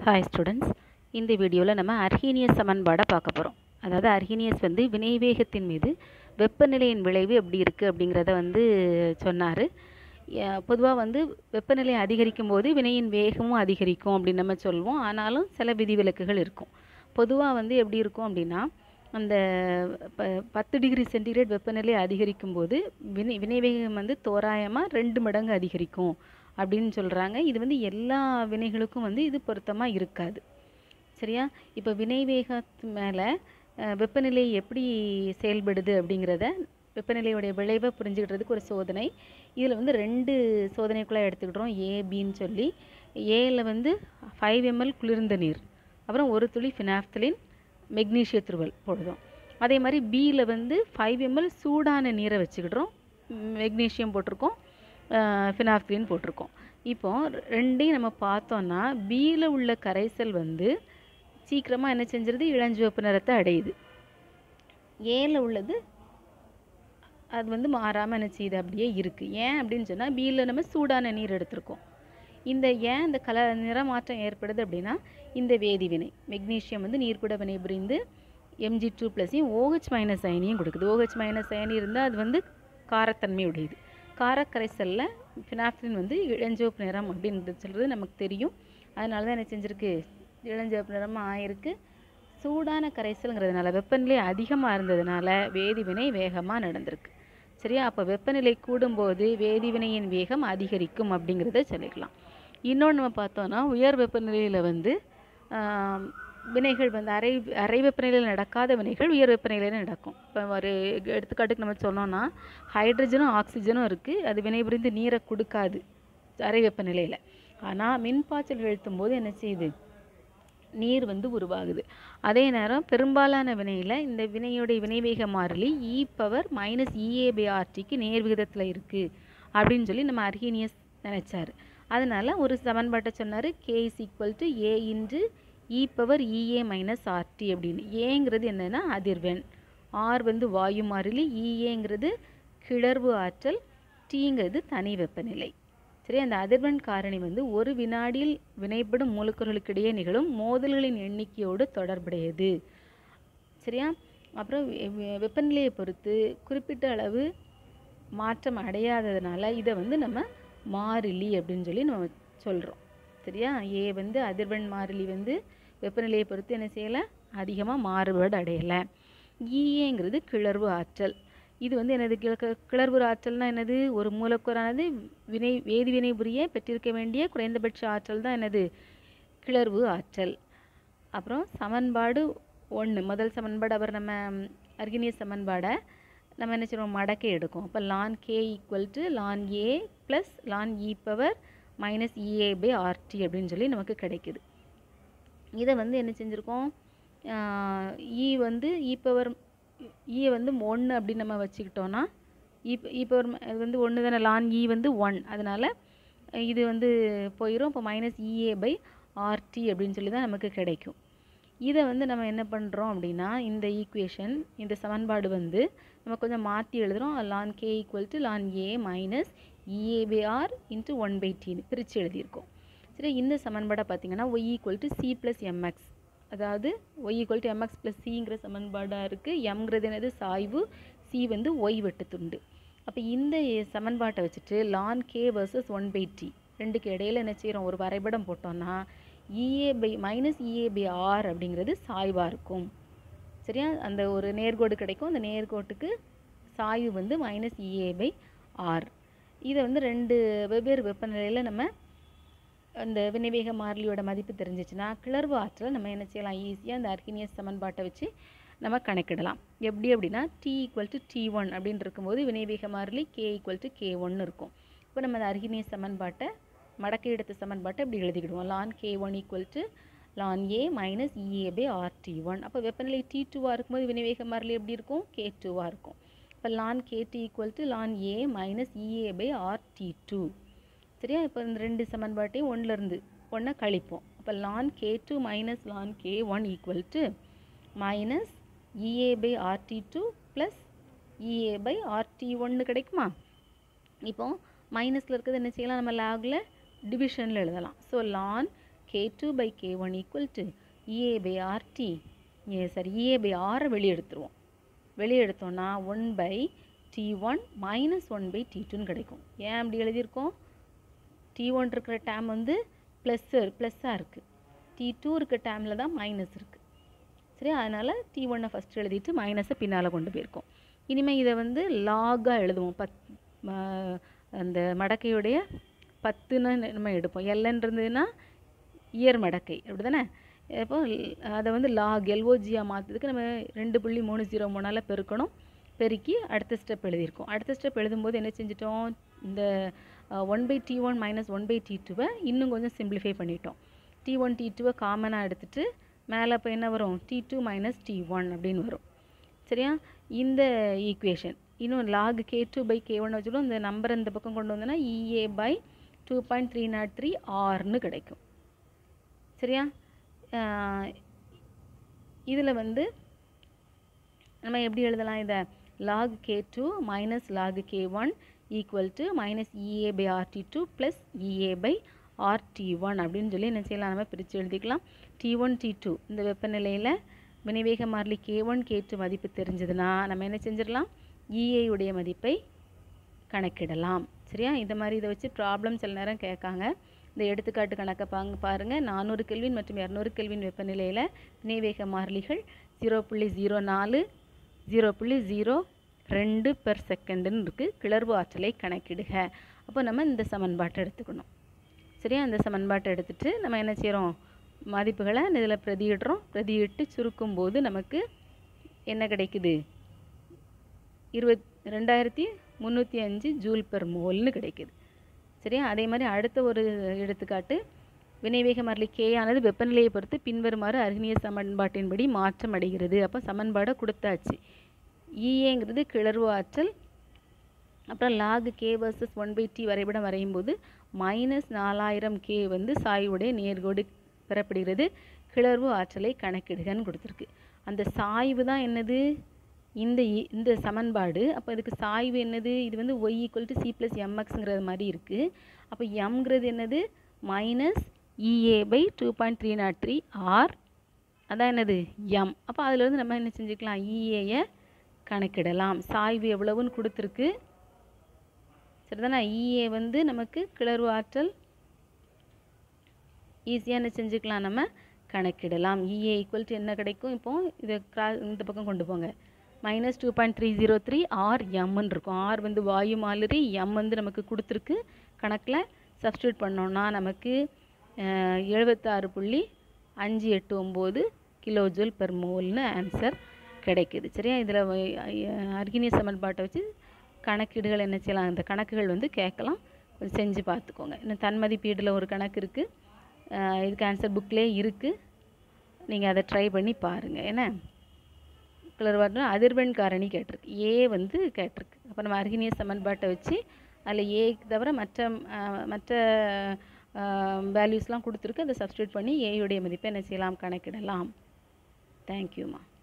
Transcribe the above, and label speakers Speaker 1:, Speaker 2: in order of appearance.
Speaker 1: hi students இந்த வீடியோவில் நம்ம அர்ஹீனியஸ் சமன்பாடை பார்க்க போகிறோம் அதாவது அர்ஹீனியஸ் வந்து வினைவேகத்தின் மீது வெப்பநிலையின் விளைவு எப்படி இருக்குது அப்படிங்கிறத வந்து சொன்னார் பொதுவாக வந்து வெப்பநிலை அதிகரிக்கும் போது வினையின் வேகமும் அதிகரிக்கும் அப்படின்னு நம்ம சொல்லுவோம் ஆனாலும் சில விதிவிலக்குகள் இருக்கும் பொதுவாக வந்து எப்படி இருக்கும் அப்படின்னா அந்த ப பத்து டிகிரி சென்டிகிரேட் வெப்பநிலை அதிகரிக்கும் போது வினை வினைவேகம் வந்து தோராயமாக ரெண்டு மடங்கு அதிகரிக்கும் அப்படின்னு சொல்கிறாங்க இது வந்து எல்லா வினைகளுக்கும் வந்து இது பொருத்தமாக இருக்காது சரியா இப்போ வினைவேகத்து மேலே வெப்பநிலை எப்படி செயல்படுது அப்படிங்கிறத வெப்பநிலையுடைய விளைவை புரிஞ்சுக்கிட்டதுக்கு ஒரு சோதனை இதில் வந்து ரெண்டு சோதனைக்குள்ளே எடுத்துக்கிட்டோம் ஏபின்னு சொல்லி ஏல வந்து ஃபைவ் எம்எல் குளிர்ந்த நீர் அப்புறம் ஒரு துளி ஃபினாப்தலின் மெக்னீஷிய துருவல் போடுறோம் அதே மாதிரி பியில் வந்து ஃபைவ் எம்எல் சூடான நீரை வச்சுக்கிடுறோம் மெக்னீஷியம் போட்டிருக்கோம் ஃபினாப்தலின் போட்டிருக்கோம் இப்போ ரெண்டையும் நம்ம பார்த்தோன்னா பியில் உள்ள கரைசல் வந்து சீக்கிரமாக என்ன செஞ்சிருது இளஞ்சிவப்பு நிறத்தை அடையுது ஏல உள்ளது அது வந்து மாறாமல் என்ன செய்யுது அப்படியே இருக்குது ஏன் அப்படின்னு சொன்னால் பியில் நம்ம சூடான நீர் எடுத்திருக்கோம் இந்த ஏன் இந்த கல நிறமாற்றம் ஏற்படுது அப்படின்னா இந்த வேதிவினை மெக்னீஷியம் வந்து நீர்க்குட வினை புரிந்து எம்ஜி டூ ப்ளஸையும் ஓஹெச் மைனஸ் அயனியும் கொடுக்குது ஓஹெச் மைனஸ் அயனி இருந்தால் அது வந்து காரத்தன்மை உடையது காரக்கரைசலில் ஃபினாப்தின் வந்து இளஞ்சிவப்பு நிறம் அப்படின்றது சொல்கிறது நமக்கு தெரியும் அதனால தான் என்ன செஞ்சுருக்கு இளஞ்சிவப்பு நிறமாக ஆயிருக்கு சூடான கரைசல்ங்கிறதுனால வெப்பநிலை அதிகமாக இருந்ததுனால வேதிவினை வேகமாக நடந்திருக்கு சரியா அப்போ வெப்பநிலை கூடும்போது வேதிவினையின் வேகம் அதிகரிக்கும் அப்படிங்கிறத சொல்லிக்கலாம் இன்னொன்று நம்ம பார்த்தோன்னா உயர் வெப்பநிலையில் வந்து வினைகள் வந்து அரை அரை வெப்பநிலையில் நடக்காத வினைகள் உயர் வெப்பநிலையில் நடக்கும் இப்போ ஒரு எடுத்துக்காட்டுக்கு நம்ம சொன்னோன்னா ஹைட்ரஜனும் ஆக்சிஜனும் இருக்குது அது வினைபுரிந்து நீரை கொடுக்காது அரை வெப்பநிலையில் ஆனால் மின்பாய்ச்சல் எழுத்தும் போது என்ன செய்யுது நீர் வந்து உருவாகுது அதே நேரம் பெரும்பாலான வினையில் இந்த வினையுடைய வினைவேக மாறிலி E power minus EA by ஆர்டிக்கு நேர் விகிதத்தில் இருக்குது அப்படின்னு சொல்லி நம்ம அர்ஹீனியஸ் நினச்சார் அதனால் ஒரு சமன்பாட்டை சொன்னார் K is equal to A into E power EA minus RT அப்படின்னு ஏங்கிறது என்னென்னா அதிர்வெண் ஆர் வந்து வாயு மாறிலி இஏங்கிறது கிளர்வு ஆற்றல் டீங்கிறது தனி வெப்பநிலை சரி அந்த அதிர்வெண் காரணி வந்து ஒரு வினாடியில் வினைப்படும் மூலக்கூறுகளுக்கிடையே நிகழும் மோதல்களின் எண்ணிக்கையோடு தொடர்புடையது சரியா அப்புறம் வெப்பநிலையை பொறுத்து குறிப்பிட்ட அளவு மாற்றம் அடையாததுனால இதை வந்து நம்ம மாறிலி அப்படின்னு சொல்லி நம்ம சொல்கிறோம் சரியா ஏ வந்து அதிர்வெண் மாறிலி வந்து வெப்பநிலையை பொறுத்து என்ன செய்யலை அதிகமாக மாறுபாடு அடையலை ஈஏங்கிறது கிளர்வு ஆற்றல் இது வந்து என்னது கிளர்வு ஆற்றல்னால் என்னது ஒரு மூலக்கூறானது வினை வேதி வினை புரிய பெற்றிருக்க வேண்டிய குறைந்தபட்ச ஆற்றல் தான் என்னது கிளர்வு ஆற்றல் அப்புறம் சமன்பாடு ஒன்று முதல் சமன்பாடு அப்புறம் நம்ம அர்கினிய சமன்பாடை நம்ம என்ன செய்வோம் மடக்கை எடுக்கும் அப்போ ln K equal to ln A plus ln E power minus EA by RT அப்படின்னு சொல்லி நமக்கு கிடைக்குது இதை வந்து என்ன செஞ்சுருக்கோம் இ வந்து இ பவர் இ வந்து ஒன்று அப்படின்னு நம்ம வச்சுக்கிட்டோன்னா இப்போ இப்போ ஒரு இது வந்து ஒன்று தானே லான் இ வந்து ஒன் அதனால் இது வந்து போயிடும் இப்போ மைனஸ் இஏ பை ஆர்டி அப்படின்னு சொல்லி தான் நமக்கு கிடைக்கும் இதை வந்து நம்ம என்ன பண்ணுறோம் அப்படின்னா இந்த ஈக்குவேஷன் இந்த சமன்பாடு வந்து நம்ம கொஞ்சம் மாற்றி எழுதுகிறோம் ln K equal to ln A minus EA by R into one by டின்னு பிரித்து எழுதியிருக்கோம் சரி இந்த சமன்பாடை பார்த்தீங்கன்னா Y equal to C plus MX அதாவது Y equal to MX plus சிங்கிற சமன்பாடாக இருக்குது எம்ங்கிறது என்னது சாய்வு சி வந்து ஒய் வெட்டு துண்டு அப்போ இந்த சமன்பாட்டை வச்சுட்டு ln K versus one by T ரெண்டுக்கு இடையில என்ன செய்கிறோம் ஒரு வரைபடம் போட்டோம்னா EA by minus EA by R அப்படிங்கிறது சாய்வாக இருக்கும் சரியா அந்த ஒரு நேர்கோடு கிடைக்கும் அந்த நேர்கோட்டுக்கு சாய்வு வந்து மைனஸ் இஏ பை ஆர் இதை வந்து ரெண்டு வெவ்வேறு வெப்பநிலையில் நம்ம அந்த வினைவேக மாறிலியோட மதிப்பு தெரிஞ்சிச்சுன்னா கிளர்வு ஆற்றலை நம்ம என்ன செய்யலாம் ஈஸியாக அந்த அர்கினியஸ் சமன்பாட்டை வச்சு நம்ம கணக்கிடலாம் எப்படி அப்படின்னா T equal to T one அப்படின்னு இருக்கும்போது வினைவேக மாறிலி கே ஈக்குவல் டு கே ஒன்னு இருக்கும் இப்போ நம்ம அந்த அர்கினியஸ் சமன்பாட்டை மடக்கை எடுத்த சமன்பாட்டை அப்படி எழுதிக்கிடுவோம் ln K one equal to ln A minus EA by R T one அப்போ வெப்பநிலை டி டூவாக இருக்கும்போது வினைவேக மாறிலி எப்படி இருக்கும் கே டூவாக இருக்கும் இப்போ ln K T equal to ln A minus EA by R T two சரியா இப்போ இந்த ரெண்டு சமன்பாட்டையும் ஒன்றுலேருந்து ஒன்றை கழிப்போம் அப்போ ln K two minus ln K one equal to minus EA by RT two plus EA by RT ஒன்று கிடைக்குமா இப்போ மைனஸில் இருக்கிறது என்ன செய்யலாம் நம்ம லாகில் டிவிஷனில் எழுதலாம் so ln K two by K one equal to EA by RT uh sorry EA by ஆரை வெளியே எடுத்துருவோம் வெளியே எடுத்தோம்னா one by T one minus one by T டூன்னு கிடைக்கும் ஏன் அப்படி எழுதியிருக்கோம் டி ஒன் இருக்கிற டேம் வந்து ப்ளஸ்ஸு ப்ளஸ்ஸாக இருக்குது டி டூ இருக்க டேமில் தான் மைனஸ் இருக்குது சரி அதனால் டி ஒன்னை ஃபஸ்ட்டு எழுதிட்டு மைனஸை பின்னால் கொண்டு போயிருக்கோம் இனிமேல் இதை வந்து லாகாக எழுதுவோம் பத் ம- அந்த மடக்கையுடைய பத்துன்னு நம்ம எடுப்போம் எல்என் இருந்ததுன்னா இயர் மடக்கை அப்படி தானே இப்போ அதை வந்து லாக் எல்ஓஜியாக மாற்றுறதுக்கு நம்ம ரெண்டு புள்ளி மூணு ஜீரோ மூணால் பெருக்கணும் பெருக்கி அடுத்த ஸ்டெப் எழுதியிருக்கோம் அடுத்த ஸ்டெப் எழுதும்போது என்ன செஞ்சிட்டோம் இந்த one by T one minus one by T டூவை இன்னும் கொஞ்சம் சிம்பிளிஃபை பண்ணிட்டோம் டி ஒன் டி டூவை காமனாக எடுத்துட்டு மேலே இப்போ என்ன வரும் T two minus T one அப்படின்னு வரும் சரியா இந்த ஈக்குவேஷன் இன்னும் log K two by K one வச்சுடும் இந்த நம்பர் இந்த பக்கம் கொண்டு வந்தோன்னா EA by two point three nought three ஆர்னு கிடைக்கும் சரியா இதில் வந்து நம்ம எப்படி எழுதலாம் இதை log K two minus log K one equal to minus EA by RT two plus EA by RT one அப்படின்னு சொல்லி என்ன செய்யலாம் நம்ம பிரித்து எழுதிக்கலாம் டி ஒன் டி டூ இந்த வெப்பநிலையில் வினைவேக மாறிலி கே ஒன் கே டூ மதிப்பு தெரிஞ்சதுன்னா நம்ம என்ன செஞ்சிடலாம் EA உடைய மதிப்பை கணக்கிடலாம் சரியா இந்த மாதிரி இதை வச்சு ப்ராப்ளம் சில நேரம் கேட்காங்க இந்த எடுத்துக்காட்டு கணக்கை பாங்க பாருங்கள் நானூறு கெல்வின் மற்றும் இரநூறு கெல்வின் வெப்பநிலையில் வினைவேக மாறிலிகள் ஜீரோ புள்ளி ஜீரோ நாலு ஜீரோ புள்ளி ஜீரோ ரெண்டு பெர் செகண்டுன்னு இருக்குது கிளர்வு ஆற்றலை கணக்கிடுக அப்போ நம்ம இந்த சமன்பாட்டை எடுத்துக்கணும் சரியா இந்த சமன்பாட்டை எடுத்துட்டு நம்ம என்ன செய்கிறோம் மதிப்புகளை இதில் பிரதியிடுறோம் பிரதியிட்டு சுருக்கும் போது நமக்கு என்ன கிடைக்குது இருபத் ரெண்டாயிரத்தி முந்நூற்றி அஞ்சு ஜூல் பெர் மோல்னு கிடைக்குது சரியா அதே மாதிரி அடுத்த ஒரு எடுத்துக்காட்டு வினைவேக மாறிலி K ஆனது வெப்பநிலையை பொறுத்து பின்வருமாறு அருகினிய சமன்பாட்டின்படி மாற்றம் அடைகிறது அப்போ சமன்பாடை கொடுத்தாச்சு ஈஏங்கிறது கிளர்வு ஆற்றல் அப்புறம் log K versus one by T வரைபடம் வரையும் போது மைனஸ் நாலாயிரம் கே வந்து சாய்வுடைய நேர்கோடு பெறப்படுகிறது கிளர்வு ஆற்றலை கணக்கிடுகன்னு கொடுத்துருக்கு அந்த சாய்வு தான் என்னது இந்த இ- இந்த சமன்பாடு அப்போ இதுக்கு சாய்வு என்னது இது வந்து Y equal to C plus எம்எக்ஸுங்கிறது மாதிரி இருக்குது அப்போ எம்ங்கிறது என்னது minus EA by two point three nought three R அதான் என்னது எம் அப்போ அதிலிருந்து நம்ம என்ன செஞ்சுக்கலாம் இஏயை கணக்கிடலாம் சாய்வு எவ்வளவுன்னு கொடுத்துருக்கு சரிதானே இஏ வந்து நமக்கு கிளர்வு ஆற்றல் ஈஸியாக என்ன செஞ்சுக்கலாம் நம்ம கணக்கிடலாம் இஏ ஈக்குவல் டு என்ன கிடைக்கும் இப்போ இதை கிரா இந்த பக்கம் கொண்டு போங்க minus two point three zero three R எம்னு இருக்கும் ஆர் வந்து வாயு மாதிரி எம் வந்து நமக்கு கொடுத்துருக்கு கணக்கில் சப்ஸ்டியூட் பண்ணோம்னா நமக்கு அஹ், எழுபத்தாறு புள்ளி அஞ்சு எட்டு ஒம்பது கிலோ ஜூல் பெர் மோல்னு ஆன்சர் கிடைக்குது சரியா இதில் அர்கினிய சமன்பாட்டை வச்சு கணக்கீடுகள் என்ன செய்யலாம் இந்த கணக்குகள் வந்து கேட்கலாம் கொஞ்சம் செஞ்சு பார்த்துக்கோங்க இன்னும் தன்மதிப்பீடில் ஒரு கணக்கு இருக்குது இதுக்கு ஆன்சர் புக்லேயே இருக்குது நீங்கள் அதை ட்ரை பண்ணி பாருங்கள் என்ன கிளர்வாட்னா அதிர்வெண் காரணி கேட்டிருக்கு ஏ வந்து கேட்டிருக்கு அப்போ நம்ம அருகினிய சமன்பாட்டை வச்சு அதில் ஏக்கு தவிர மற்ற அஹ், மற்ற வேல்யூஸ்லாம் கொடுத்துருக்கு அதை சப்ஸ்டியூட் பண்ணி ஏயுடைய மதிப்பை என்ன செய்யலாம் கணக்கிடலாம் தேங்க்யூம்மா